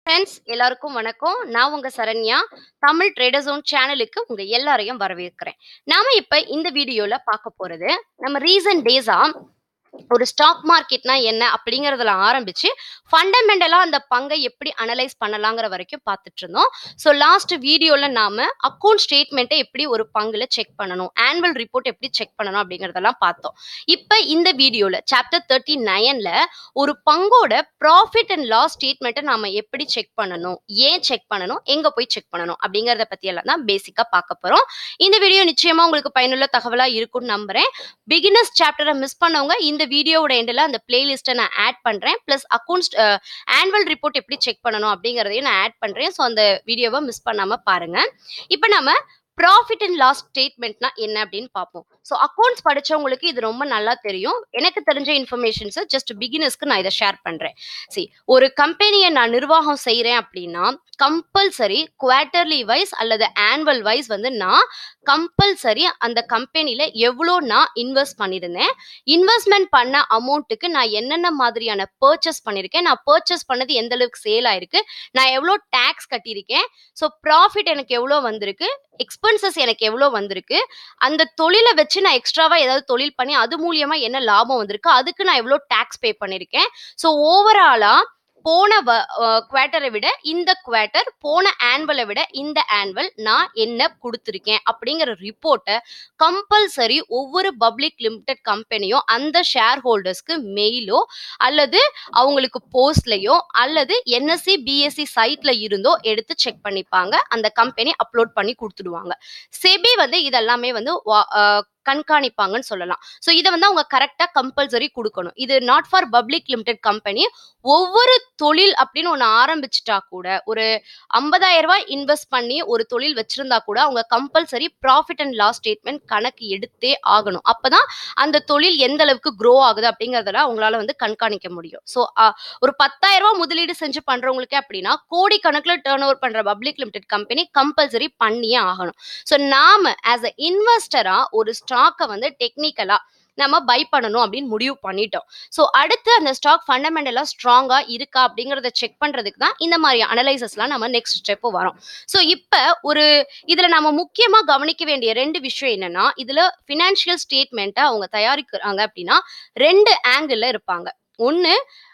friends எல்லாருக்கும் வணக்கம் நான் உங்க சரண்யா தமிழ் ட்ரேடர் ஜோன் சேனலுக்கு உங்க எல்லாரையும் வரவேற்கிறேன் நாம இப்ப இந்த வீடியோல பார்க்க போறது நம்ம ரீசன்ட் டேஸா ஒரு ஸ்டாக் மார்க்கெட்னா என்ன அப்படிங்கறதுல ஆரம்பிச்சு ஃபண்டமெண்டலா அந்த பங்கை எப்படி அனலைஸ் பண்ணலாங்கிற வரைக்கும் பார்த்துட்டு இருந்தோம் ஸோ லாஸ்ட் வீடியோல நாம அக்கௌண்ட் ஸ்டேட்மெண்ட்டை எப்படி ஒரு பங்குல செக் பண்ணணும் ஆனுவல் ரிப்போர்ட் எப்படி செக் பண்ணணும் அப்படிங்கறதெல்லாம் பார்த்தோம் இப்போ இந்த வீடியோல சாப்டர் தேர்ட்டி நைன்ல ஒரு பங்கோட ப்ராஃபிட் அண்ட் லாஸ் ஸ்டேட்மெண்ட்டை நாம எப்படி செக் பண்ணணும் ஏன் செக் பண்ணணும் எங்க போய் செக் பண்ணணும் அப்படிங்கறத பத்தி எல்லாம் தான் பேசிக்கா பார்க்க போறோம் இந்த வீடியோ நிச்சயமா உங்களுக்கு பயனுள்ள தகவலா இருக்கும்னு நம்புறேன் பிகினர்ஸ் சாப்டரை மிஸ் பண்ணவங்க இந்த வீடியோவோட எண்டில் அந்த பிளேலிஸ்ட்டை நான் ஆட் பண்றேன் ப்ளஸ் அக்கௌண்ட்ஸ் ஆனுவல் ரிப்போர்ட் எப்படி செக் பண்ணணும் அப்படிங்கறதையும் நான் ஆட் பண்றேன் ஸோ அந்த வீடியோவை மிஸ் பண்ணாம பாருங்க இப்போ நம்ம ப்ராஃபிட் அண்ட் லாஸ் ஸ்டேட்மெண்ட்னா என்ன அப்படின்னு பார்ப்போம் ஸோ அக்கௌண்ட்ஸ் படிச்சவங்களுக்கு இது ரொம்ப நல்லா தெரியும் எனக்கு தெரிஞ்ச இன்ஃபர்மேஷன்ஸை ஜஸ்ட் பிகினர்ஸ்க்கு நான் இதை ஷேர் பண்றேன் சரி ஒரு கம்பெனியை நான் நிர்வாகம் செய்கிறேன் அப்படின்னா கம்பல்சரி குவார்ட்டர்லி வைஸ் அல்லது ஆனுவல் வைஸ் வந்து நான் கம்பல்சரி அந்த கம்பெனியில் எவ்வளோ நான் இன்வெஸ்ட் பண்ணியிருந்தேன் இன்வெஸ்ட்மெண்ட் பண்ண அமௌண்ட்டுக்கு நான் என்னென்ன மாதிரியான பர்ச்சேஸ் பண்ணியிருக்கேன் நான் பர்ச்சேஸ் பண்ணது எந்த அளவுக்கு சேல் ஆயிருக்கு நான் எவ்வளோ டேக்ஸ் கட்டியிருக்கேன் ஸோ ப்ராஃபிட் எனக்கு எவ்வளோ வந்திருக்கு எக்ஸ்பென்சஸ் எனக்கு எவ்வளோ வந்திருக்கு அந்த தொழிலை வச்சு நான் எக்ஸ்ட்ராவாக ஏதாவது தொழில் பண்ணி அது மூலியமாக என்ன லாபம் வந்திருக்கு அதுக்கு நான் எவ்வளோ டேக்ஸ் பே பண்ணியிருக்கேன் ஸோ ஓவராலாக போன குவார்ட்டரை விட இந்த குவார்ட்டர் போன ஆனுவலை விட இந்த ஆனுவல் நான் என்ன கொடுத்துருக்கேன் அப்படிங்கிற ரிப்போர்ட்டை கம்பல்சரி ஒவ்வொரு பப்ளிக் லிமிடெட் கம்பெனியும் அந்த ஷேர் ஹோல்டர்ஸ்க்கு மெயிலோ அல்லது அவங்களுக்கு போஸ்ட்லயோ அல்லது என்எஸ்சி பிஎஸ்சி சைட்ல இருந்தோ எடுத்து செக் பண்ணிப்பாங்க அந்த கம்பெனி அப்லோட் பண்ணி கொடுத்துடுவாங்க செபி வந்து இதெல்லாமே வந்து வா- அஹ் கண்காணிப்பாங்கன்னு சொல்லலாம் ஸோ இதை வந்து அவங்க கரெக்டாக கம்பல்சரி கொடுக்கணும் இது not for public limited company ஒவ்வொரு தொழில் அப்படின்னு ஒன்று ஆரம்பிச்சிட்டா கூட ஒரு ஐம்பதாயிரம் ரூபாய் இன்வெஸ்ட் பண்ணி ஒரு தொழில் வச்சிருந்தா கூட அவங்க compulsory profit and loss statement கணக்கு எடுத்தே ஆகணும் அப்பதான் அந்த தொழில் எந்த அளவுக்கு க்ரோ ஆகுது அப்படிங்கறதெல்லாம் அவங்களால வந்து கண்காணிக்க முடியும் ஸோ ஒரு பத்தாயிரம் ரூபாய் முதலீடு செஞ்சு பண்றவங்களுக்கு அப்படின்னா கோடி கணக்கில் டேர்ன் ஓவர் பண்ற பப்ளிக் லிமிடெட் கம்பெனி கம்பல்சரி பண்ணியே ஆகணும் ஸோ நாம ஆஸ் அ இன்வெஸ்டரா ஒரு ஸ்டாக்கை வந்து டெக்னிக்கலா நம்ம பை பண்ணணும் அப்படின்னு முடிவு பண்ணிட்டோம் ஸோ அடுத்து அந்த ஸ்டாக் ஃபண்டமெண்டலாக ஸ்ட்ராங்காக இருக்கா அப்படிங்கிறத செக் பண்ணுறதுக்கு தான் இந்த மாதிரி அனலைசஸ்லாம் நம்ம நெக்ஸ்ட் ஸ்டெப்பு வரோம் ஸோ இப்போ ஒரு இதில் நம்ம முக்கியமாக கவனிக்க வேண்டிய ரெண்டு விஷயம் என்னன்னா இதில் ஃபினான்ஷியல் ஸ்டேட்மெண்ட்டை அவங்க தயாரிக்கிறாங்க அப்படின்னா ரெண்டு ஆங்கிளில் இருப்பாங்க ஒன்று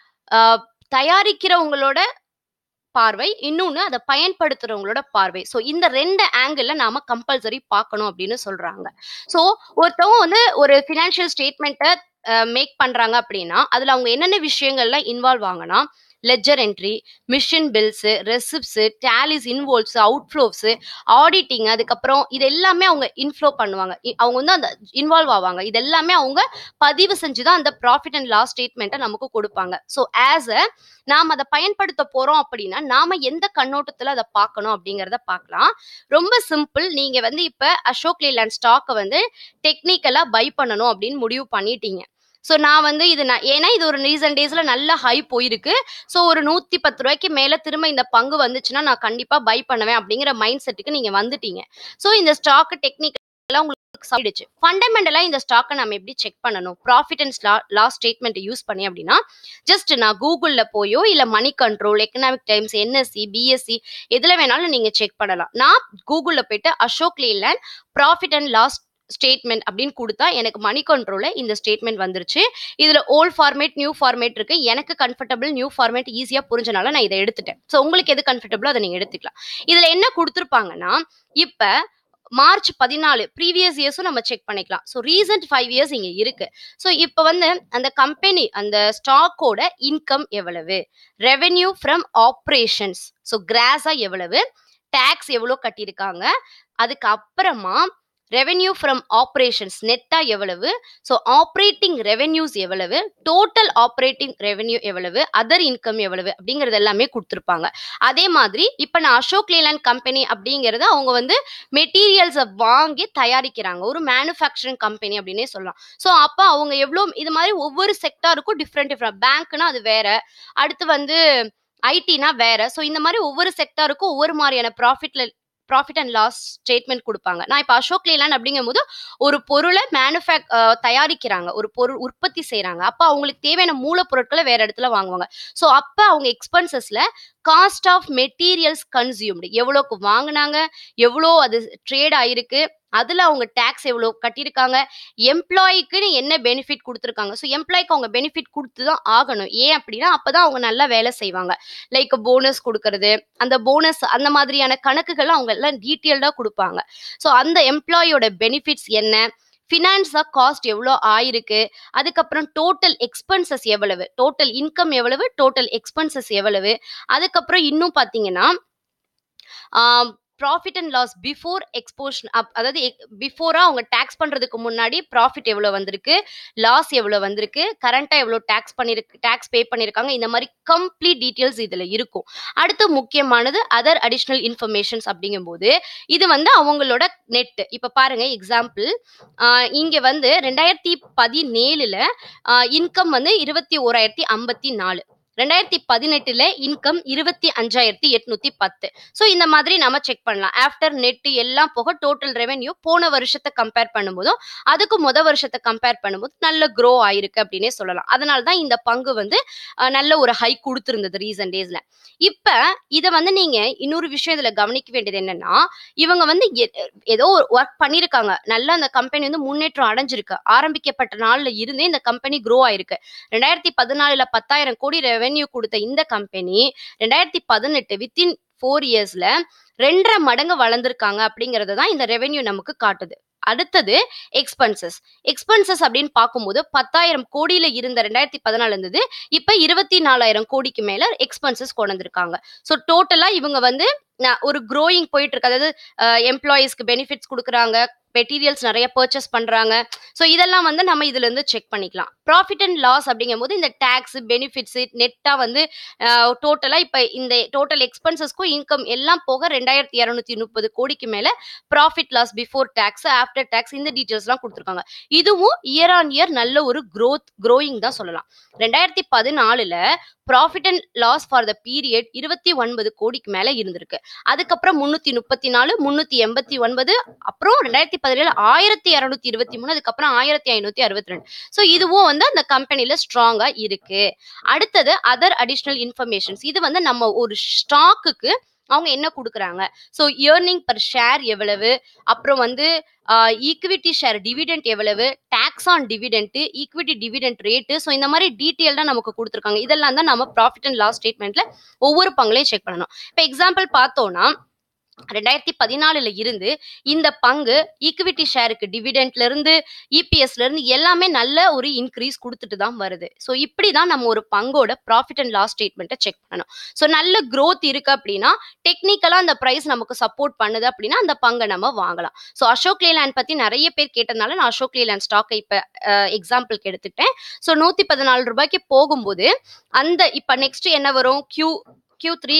தயாரிக்கிறவங்களோட பார்வை இன்னொன்று அதை பயன்படுத்துறவங்களோட பார்வை ஸோ இந்த ரெண்டு ஆங்கிளில் நாம கம்பல்சரி பார்க்கணும் அப்படின்னு சொல்றாங்க ஸோ ஒருத்தவங்க வந்து ஒரு ஃபினான்ஷியல் ஸ்டேட்மெண்ட்டை மேக் பண்றாங்க அப்படின்னா அதுல அவங்க என்னென்ன விஷயங்கள்லாம் இன்வால்வ் ஆகனா ledger entry machine bills receipts tallies invoices outflows auditing அதுக்கப்புறம் இது எல்லாமே அவங்க இன்ஃப்ளோ பண்ணுவாங்க இ- அவங்க வந்து அந்த இன்வால்வ் ஆவாங்க இது எல்லாமே அவங்க பதிவு செஞ்சு தான் அந்த ப்ராஃபிட் அண்ட் லாஸ் ஸ்டேட்மெண்ட்டை நமக்கு கொடுப்பாங்க ஸோ ஆஸ் அ நாம் அதை பயன்படுத்த போறோம் அப்படின்னா நாம எந்த கண்ணோட்டத்துல அதை பார்க்கணும் அப்படிங்கறத பார்க்கலாம் ரொம்ப சிம்பிள் நீங்க வந்து இப்ப அசோக் லேண்ட் ஸ்டாக்கை வந்து டெக்னிக்கலா பை பண்ணணும் அப்படின்னு முடிவு பண்ணிட்டீங்க ஸோ நான் வந்து இது நான் ஏன்னா இது ஒரு ரீசன்ட் டேஸ்ல நல்ல ஹை போயிருக்கு ஸோ ஒரு நூத்தி பத்து ரூபாய்க்கு மேல திரும்ப இந்த பங்கு வந்துச்சுன்னா நான் கண்டிப்பா பை பண்ணுவேன் அப்படிங்கிற மைண்ட் செட்டுக்கு நீங்க வந்துட்டீங்க ஸோ இந்த ஸ்டாக் டெக்னிக்கலா உங்களுக்கு சாயிடுச்சு ஃபண்டமெண்டலா இந்த ஸ்டாக்கை நம்ம எப்படி செக் பண்ணணும் profit and loss statement use பண்ணி அப்படின்னா ஜஸ்ட் நான் கூகுளில் போயோ இல்லை Moneycontrol Economic Times NSE BSE எதில் வேணாலும் நீங்கள் செக் பண்ணலாம் நான் கூகுளில் போயிட்டு Ashok Leyland profit and loss statement அப்படின்னு கொடுத்தா எனக்கு மணி கண்ட்ரோலில் இந்த ஸ்டேட்மெண்ட் வந்துருச்சு இதில் ஓல்ட் ஃபார்மேட் நியூ ஃபார்மேட் இருக்கு எனக்கு கம்ஃபர்டபுள் நியூ ஃபார்மேட் ஈஸியாக புரிஞ்சனால நான் இதை எடுத்துட்டேன் ஸோ உங்களுக்கு எது கம்ஃபர்டபுளோ அதை நீங்கள் எடுத்துக்கலாம் இதில் என்ன கொடுத்துருப்பாங்கன்னா இப்போ மார்ச் பதினாலு ப்ரீவியஸ் இயர்ஸும் நம்ம செக் பண்ணிக்கலாம் ஸோ ரீசன்ட் ஃபைவ் இயர்ஸ் இங்கே இருக்கு ஸோ இப்போ வந்து அந்த கம்பெனி அந்த ஸ்டாக்கோட இன்கம் எவ்வளவு ரெவென்யூ ஃப்ரம் ஆப்ரேஷன்ஸ் ஸோ கிராஸா எவ்வளவு டேக்ஸ் எவ்வளோ கட்டியிருக்காங்க அதுக்கு அப்புறமா ரெவென்யூ ஃப்ரம் ஆப்ரேஷன்ஸ் நெட்டா எவ்வளவு ஸோ ஆப்ரேட்டிங் ரெவென்யூஸ் எவ்வளவு டோட்டல் ஆப்ரேட்டிங் ரெவென்யூ எவ்வளவு அதர் இன்கம் எவ்வளவு அப்படிங்கிறது எல்லாமே கொடுத்துருப்பாங்க அதே மாதிரி இப்போ நான் அசோக் லேலண்ட் கம்பெனி அப்படிங்கிறது அவங்க வந்து மெட்டீரியல்ஸை வாங்கி தயாரிக்கிறாங்க ஒரு மேனுஃபேக்சரிங் கம்பெனி அப்படின்னே சொல்லலாம் ஸோ அப்போ அவங்க எவ்வளோ இது மாதிரி ஒவ்வொரு செக்டாருக்கும் டிஃப்ரெண்ட் டிஃப்ரெண்ட் பேங்க்னா அது வேற அடுத்து வந்து ஐடினா வேற ஸோ இந்த மாதிரி ஒவ்வொரு செக்டாருக்கும் ஒவ்வொரு மாதிரியான ப்ராஃபிட்ல ப்ராஃபிட் அண்ட் லாஸ் ஸ்டேட்மெண்ட் கொடுப்பாங்க நான் இப்போ அசோக் லேலாண்ட் அப்படிங்கும்போது ஒரு பொருளை மேனுஃபேக் தயாரிக்கிறாங்க ஒரு பொருள் உற்பத்தி செய்கிறாங்க அப்போ அவங்களுக்கு தேவையான மூலப்பொருட்களை வேற இடத்துல வாங்குவாங்க ஸோ அப்போ அவங்க எக்ஸ்பென்சஸ்ல காஸ்ட் ஆஃப் மெட்டீரியல்ஸ் கன்சியூம்டு எவ்வளோக்கு வாங்குனாங்க எவ்வளோ அது ட்ரேட் ஆயிருக்கு அதில் அவங்க டேக்ஸ் எவ்வளோ கட்டியிருக்காங்க எம்ப்ளாய்க்குன்னு என்ன பெனிஃபிட் கொடுத்துருக்காங்க ஸோ எம்ப்ளாய்க்கு அவங்க பெனிஃபிட் கொடுத்து தான் ஆகணும் ஏன் அப்படின்னா அப்போ தான் அவங்க நல்லா வேலை செய்வாங்க லைக் போனஸ் கொடுக்கறது அந்த போனஸ் அந்த மாதிரியான கணக்குகள் அவங்க எல்லாம் டீட்டெயில்டாக கொடுப்பாங்க ஸோ அந்த எம்ப்ளாயோட பெனிஃபிட்ஸ் என்ன ஃபினான்ஸாக காஸ்ட் எவ்வளோ ஆயிருக்கு அதுக்கப்புறம் டோட்டல் எக்ஸ்பென்சஸ் எவ்வளவு டோட்டல் இன்கம் எவ்வளவு டோட்டல் எக்ஸ்பென்சஸ் எவ்வளவு அதுக்கப்புறம் இன்னும் பார்த்தீங்கன்னா profit and loss before exception up அதாவது பிஃபோராக அவங்க டேக்ஸ் பண்ணுறதுக்கு முன்னாடி ப்ராஃபிட் எவ்வளோ வந்திருக்கு லாஸ் எவ்வளோ வந்திருக்கு கரண்ட்டாக எவ்வளோ டேக்ஸ் பண்ணியிருக்கு டேக்ஸ் பே பண்ணியிருக்காங்க இந்த மாதிரி கம்ப்ளீட் டீட்டெயில்ஸ் இதில் இருக்கும் அடுத்து முக்கியமானது அதர் அடிஷ்னல் இன்ஃபர்மேஷன்ஸ் அப்படிங்கும்போது இது வந்து அவங்களோட நெட் இப்போ பாருங்க எக்ஸாம்பிள் இங்கே வந்து ரெண்டாயிரத்தி பதினேழுல இன்கம் வந்து இருபத்தி ஓராயிரத்தி ஐம்பத்தி நாலு ரெண்டாயிரத்தி பதினெட்டுல இன்கம் இருபத்தி அஞ்சாயிரத்தி எட்நூத்தி பத்து ஸோ இந்த மாதிரி நம்ம செக் பண்ணலாம் ஆஃப்டர் நெட் எல்லாம் போக டோட்டல் ரெவென்யூ போன வருஷத்தை கம்பேர் பண்ணும்போதும் அதுக்கு முத வருஷத்தை கம்பேர் பண்ணும்போது நல்ல க்ரோ ஆயிருக்கு அப்படின்னே சொல்லலாம் அதனால தான் இந்த பங்கு வந்து அஹ், நல்ல ஒரு ஹை கொடுத்துருந்தது ரீசன்ட் டேஸ்ல இப்ப இதை வந்து நீங்க இன்னொரு விஷயம் இதுல கவனிக்க வேண்டியது என்னன்னா இவங்க வந்து எ- ஏதோ ஒரு ஒர்க் பண்ணியிருக்காங்க நல்லா அந்த கம்பெனி வந்து முன்னேற்றம் அடைஞ்சிருக்கு ஆரம்பிக்கப்பட்ட நாள்ல இருந்தே இந்த கம்பெனி க்ரோ ஆயிருக்கு ரெண்டாயிரத்தி பதினாலுல பத்தாயிரம் கோடி ரெவென்யூ கொடுத்த இந்த கம்பெனி ரெண்டாயிரத்தி பதினெட்டு வித்தின் ஃபோர் இயர்ஸ்ல ரெண்டரை மடங்கு வளர்ந்துருக்காங்க அப்படிங்கறது தான் இந்த ரெவென்யூ நமக்கு காட்டுது அடுத்தது எக்ஸ்பென்சஸ் எக்ஸ்பென்சஸ் அப்படின்னு பார்க்கும்போது பத்தாயிரம் கோடியில இருந்த ரெண்டாயிரத்தி பதினாலு இருந்தது இப்ப இருபத்தி நாலாயிரம் கோடிக்கு மேல எக்ஸ்பென்சஸ் கொண்டு வந்திருக்காங்க ஸோ டோட்டலா இவங்க வந்து ந- ஒரு க்ரோயிங் போயிட்டு இருக்கு அதாவது எம்ப்ளாயீஸ்க்கு பெனிஃபிட்ஸ் கொடுக்குறாங்க மெட்டீரியல்ஸ் நிறைய பர்ச்சேஸ் பண்றாங்க ஸோ இதெல்லாம் வந்து நம்ம இதுல இருந்து செக் பண்ணிக்கலாம் ப்ராஃபிட் அண்ட் லாஸ் அப்படிங்கும்போது இந்த டேக்ஸ் பெனிஃபிட்ஸ் நெட்டா வந்து டோட்டலா இப்ப இந்த டோட்டல் எக்ஸ்பென்சஸ்க்கும் இன்கம் எல்லாம் போக ரெண்டாயிரத்தி இரநூத்தி முப்பது கோடிக்கு மேல profit loss before tax after tax இந்த டீட்டெயில்ஸ்லாம் கொடுத்துருக்காங்க இதுவும் இயர் ஆன் இயர் நல்ல ஒரு growth growing தான் சொல்லலாம் ரெண்டாயிரத்தி பதினாலுல profit and loss for the period இருபத்தி ஒன்பது கோடிக்கு மேல இருந்திருக்கு அதுக்கப்புறம் முன்னூத்தி முப்பத்தி நாலு முன்னூத்தி எண்பத்தி ஒன்பது அப்புறம் ரெண்டாயிரத்தி பதினேழு ஆயிரத்தி இரநூத்தி இருபத்தி மூணு அதுக்கப்புறம் ஆயிரத்தி ஐநூத்தி அறுபத்தி ரெண்டு ஸோ இதுவும் வந்து அந்த கம்பெனில ஸ்ட்ராங்கா இருக்கு அடுத்தது அதர் அடிஷ்னல் இன்ஃபர்மேஷன்ஸ் இது வந்து நம்ம ஒரு ஸ்டாக்குக்கு அவங்க என்ன கொடுக்குறாங்க ஸோ இயர்னிங் பர் ஷேர் எவ்வளவு அப்புறம் வந்து ஈக்விட்டி ஷேர் டிவிடெண்ட் எவ்வளவு tax on dividend equity dividend rate so இந்த மாதிரி டீட்டெயில்டாக நமக்கு கொடுத்துருக்காங்க இதெல்லாம் தான் நம்ம ப்ராஃபிட் அண்ட் லாஸ் ஸ்டேட்மெண்ட்ல ஒவ்வொரு பங்குலையும் செக் பண்ணணும் இப்போ எக்ஸாம்பிள் பார்த்தோம்னா ரெண்டாயிரத்தி பதினாலுல இருந்து இந்த பங்கு ஈக்விட்டி ஷேருக்கு டிவிடெண்ட்ல இருந்து இபிஎஸ்ல இருந்து எல்லாமே நல்ல ஒரு இன்க்ரீஸ் கொடுத்துட்டு தான் வருது ஸோ இப்படி தான் நம்ம ஒரு பங்கோட ப்ராஃபிட் அண்ட் லாஸ் ஸ்டேட்மெண்ட்டை செக் பண்ணணும் ஸோ நல்ல growth இருக்கு அப்படின்னா டெக்னிக்கலா அந்த ப்ரைஸ் நமக்கு சப்போர்ட் பண்ணுது அப்படின்னா அந்த பங்கை நம்ம வாங்கலாம் ஸோ அசோக் லேலேண்ட் பத்தி நிறைய பேர் கேட்டதுனால நான் அசோக் லேலேண்ட் ஸ்டாக்கை இப்போ எக்ஸாம்பிளுக்கு எடுத்துக்கிட்டேன் ஸோ நூத்தி பதினாலு ரூபாய்க்கு போகும்போது அந்த இப்போ நெக்ஸ்ட் என்ன வரும் Q Q three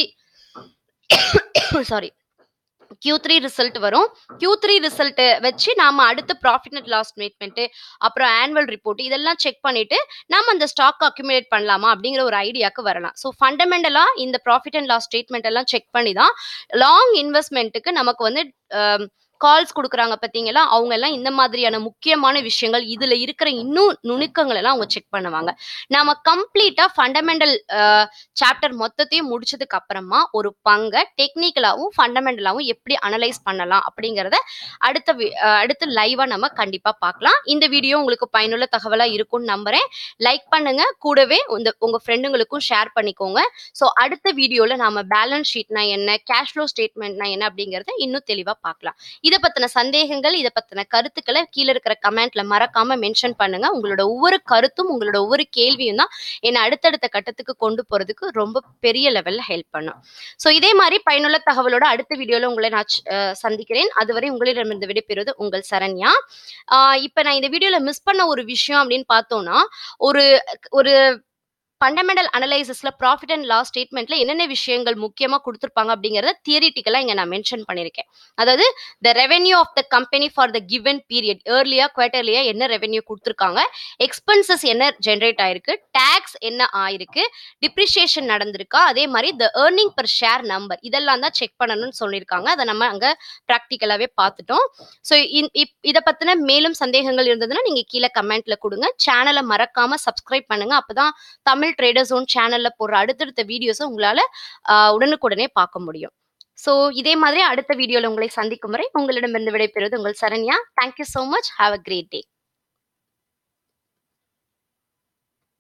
sorry Q three result வரும் கியூ த்ரீ ரிசல்ட்டை வச்சு நாம அடுத்து ப்ராஃபிட் அண்ட் லாஸ் ஸ்டேட்மெண்ட்டு அப்புறம் ஆனுவல் ரிப்போர்ட் இதெல்லாம் செக் பண்ணிட்டு நாம அந்த ஸ்டாக் அக்யூமுலேட் பண்ணலாமா அப்படிங்கிற ஒரு ஐடியாக்கு வரலாம் ஸோ ஃபண்டமெண்டலாக இந்த ப்ராஃபிட் அண்ட் லாஸ் ஸ்டேட்மெண்ட் எல்லாம் செக் பண்ணி தான் லாங் இன்வெஸ்ட்மெண்ட்டுக்கு நமக்கு வந்து கால்ஸ் கொடுக்குறாங்க பார்த்தீங்களா அவங்க எல்லாம் இந்த மாதிரியான முக்கியமான விஷயங்கள் இதுல இருக்கிற இன்னும் நுணுக்கங்கள் எல்லாம் அவங்க செக் பண்ணுவாங்க நாம கம்ப்ளீட்டா ஃபண்டமெண்டல் சாப்டர் மொத்தத்தையும் முடிச்சதுக்கு அப்புறமா ஒரு பங்கை டெக்னிக்கலாவும் ஃபண்டமெண்டலாவும் எப்படி அனலைஸ் பண்ணலாம் அப்படிங்கறத அடுத்த வி- அஹ் அடுத்து லைவா நம்ம கண்டிப்பா பார்க்கலாம் இந்த வீடியோ உங்களுக்கு பயனுள்ள தகவலா இருக்கும்னு நம்புறேன் லைக் பண்ணுங்க கூடவே இந்த உங்க ஃப்ரெண்டுங்களுக்கும் ஷேர் பண்ணிக்கோங்க ஸோ அடுத்த வீடியோல நாம பேலன்ஸ் ஷீட்னா என்ன கேஷ் ஃப்ளோ ஸ்டேட்மெண்ட்னா என்ன அப்படிங்கறத இன்னும் தெளிவா பார்க்கலாம் இதை பத்தின சந்தேகங்கள் இதை பத்தின கருத்துக்களை கீழே இருக்கிற கமெண்ட்ல மறக்காம மென்ஷன் பண்ணுங்க உங்களோட ஒவ்வொரு கருத்தும் உங்களோட ஒவ்வொரு கேள்வியும் தான் என்னை அடுத்தடுத்த கட்டத்துக்கு கொண்டு போறதுக்கு ரொம்ப பெரிய லெவல்ல ஹெல்ப் பண்ணும் ஸோ இதே மாதிரி பயனுள்ள தகவலோட அடுத்த வீடியோல உங்களை நான் ச்- அஹ் சந்திக்கிறேன் அதுவரை உங்களிடமிருந்து விடைபெறுவது உங்கள் சரண்யா ஆஹ் இப்ப நான் இந்த வீடியோல மிஸ் பண்ண ஒரு விஷயம் அப்படின்னு பார்த்தோம்னா ஒரு ஒரு ஃபண்டமெண்டல் அனலைசிஸ்ல ப்ராஃபிட் அண்ட் லாஸ் ஸ்டேட்மெண்ட்ல என்னென்ன விஷயங்கள் முக்கியமா கொடுத்துருப்பாங்க அப்படிங்கறத தியரிட்டிக்கலா இங்க நான் மென்ஷன் பண்ணிருக்கேன் அதாவது the revenue of the company for the given period ஏர்லியா குவார்டர்லியா என்ன ரெவென்யூ கொடுத்துருக்காங்க எக்ஸ்பென்சஸ் என்ன ஜென்ரேட் ஆயிருக்கு டேக்ஸ் என்ன ஆயிருக்கு டிப்ரிசியேஷன் நடந்திருக்கா அதே மாதிரி the earning per share number இதெல்லாம் தான் செக் பண்ணணும்னு சொல்லியிருக்காங்க அதை நம்ம அங்க ப்ராக்டிக்கலாவே பார்த்துட்டோம் ஸோ இதை பத்தின மேலும் சந்தேகங்கள் இருந்ததுன்னா நீங்க கீழே கமெண்ட்ல கொடுங்க சேனலை மறக்காம சப்ஸ்கிரைப் பண்ணுங்க அப்பதான் தமிழ் தமிழ் ட்ரேடர் ஜோன் சேனல்ல போடுற அடுத்தடுத்த வீடியோஸை உங்களால ஆ, உடனுக்குடனே பார்க்க முடியும் ஸோ இதே மாதிரி அடுத்த வீடியோவில் உங்களை சந்திக்கும் வரை உங்களிடமிருந்து விடைபெறுவது உங்கள் Saranya thank you so much have a great day